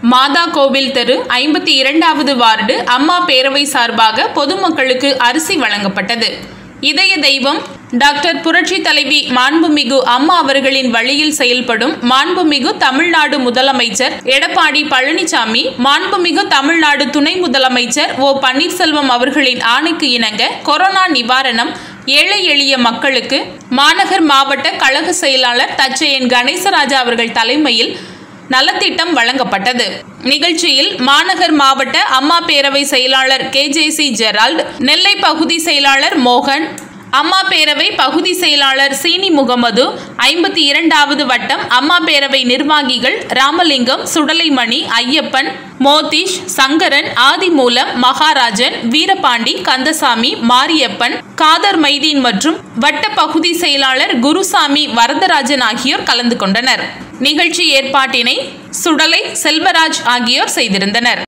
மாதா கோவில் தெரு ஐம்பத்தி இரண்டாவது வார்டு அம்மா பேரவை சார்பாக பொதுமக்களுக்கு அரிசி வழங்கப்பட்டது இதய தெய்வம் டாக்டர் புரட்சி தலைவி மாண்புமிகு அம்மா அவர்களின் வழியில் செயல்படும் மாண்புமிகு தமிழ்நாடு முதலமைச்சர் எடப்பாடி பழனிசாமி மாண்புமிகு தமிழ்நாடு துணை முதலமைச்சர் ஓ பன்னீர்செல்வம் அவர்களின் ஆணைக்கு இணங்க கொரோனா நிவாரணம் ஏழை எளிய மக்களுக்கு மாநகர் மாவட்ட கழக செயலாளர் தச்சையன் கணேசராஜா அவர்கள் தலைமையில் நலத்திட்டம் வழங்கப்பட்டது நிகழ்ச்சியில் மாநகர் மாவட்ட அம்மா பேரவை செயலாளர் K J C Gerald Nellai பகுதி செயலாளர் மோகன் அம்மா பேரவை பகுதி செயலாளர் சீனி முகமது ஐம்பத்தி இரண்டாவது வட்டம் அம்மா பேரவை நிர்வாகிகள் ராமலிங்கம் சுடலைமணி ஐயப்பன் மோதீஷ் சங்கரன் ஆதிமூலம் மகாராஜன் வீரபாண்டி கந்தசாமி மாரியப்பன் காதர் மைதீன் மற்றும் வட்ட பகுதி செயலாளர் குருசாமி வரதராஜன் ஆகியோர் கலந்து கொண்டனர் நிகழ்ச்சி ஏற்பாட்டினை சுடலை செல்வராஜ் ஆகியோர் செய்திருந்தனர்